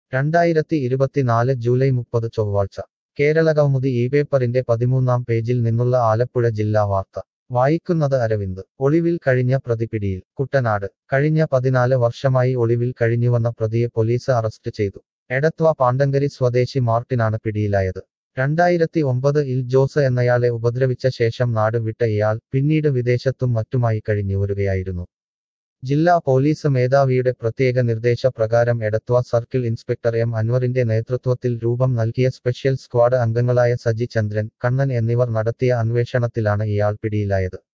രണ്ടായിരത്തി ഇരുപത്തിനാല് ജൂലൈ മുപ്പത് ചൊവ്വാഴ്ച കേരളകൗമുദി ഈ പേപ്പറിന്റെ പതിമൂന്നാം പേജിൽ നിന്നുള്ള ആലപ്പുഴ ജില്ലാ വാർത്ത വായിക്കുന്നത് അരവിന്ദ് ഒളിവിൽ കഴിഞ്ഞ പ്രതി പിടിയിൽ കുട്ടനാട് കഴിഞ്ഞ പതിനാല് വർഷമായി ഒളിവിൽ കഴിഞ്ഞുവന്ന പ്രതിയെ പോലീസ് അറസ്റ്റ് ചെയ്തു എടത്വ പാണ്ടങ്കരി സ്വദേശി മാർട്ടിനാണ് പിടിയിലായത് രണ്ടായിരത്തി ഒമ്പത് ഇൽ ജോസ് എന്നയാളെ ഉപദ്രവിച്ച ശേഷം നാട് വിട്ട ഇയാൾ പിന്നീട് വിദേശത്തും മറ്റുമായി കഴിഞ്ഞുവരുകയായിരുന്നു ജില്ലാ പോലീസ് മേധാവിയുടെ പ്രത്യേക നിർദ്ദേശപ്രകാരം എടത്വ സർക്കിൾ ഇൻസ്പെക്ടർ എം അൻവറിന്റെ നേതൃത്വത്തിൽ രൂപം നൽകിയ സ്പെഷ്യൽ സ്ക്വാഡ് അംഗങ്ങളായ സജി ചന്ദ്രൻ കണ്ണൻ എന്നിവർ നടത്തിയ അന്വേഷണത്തിലാണ് ഇയാൾ പിടിയിലായത്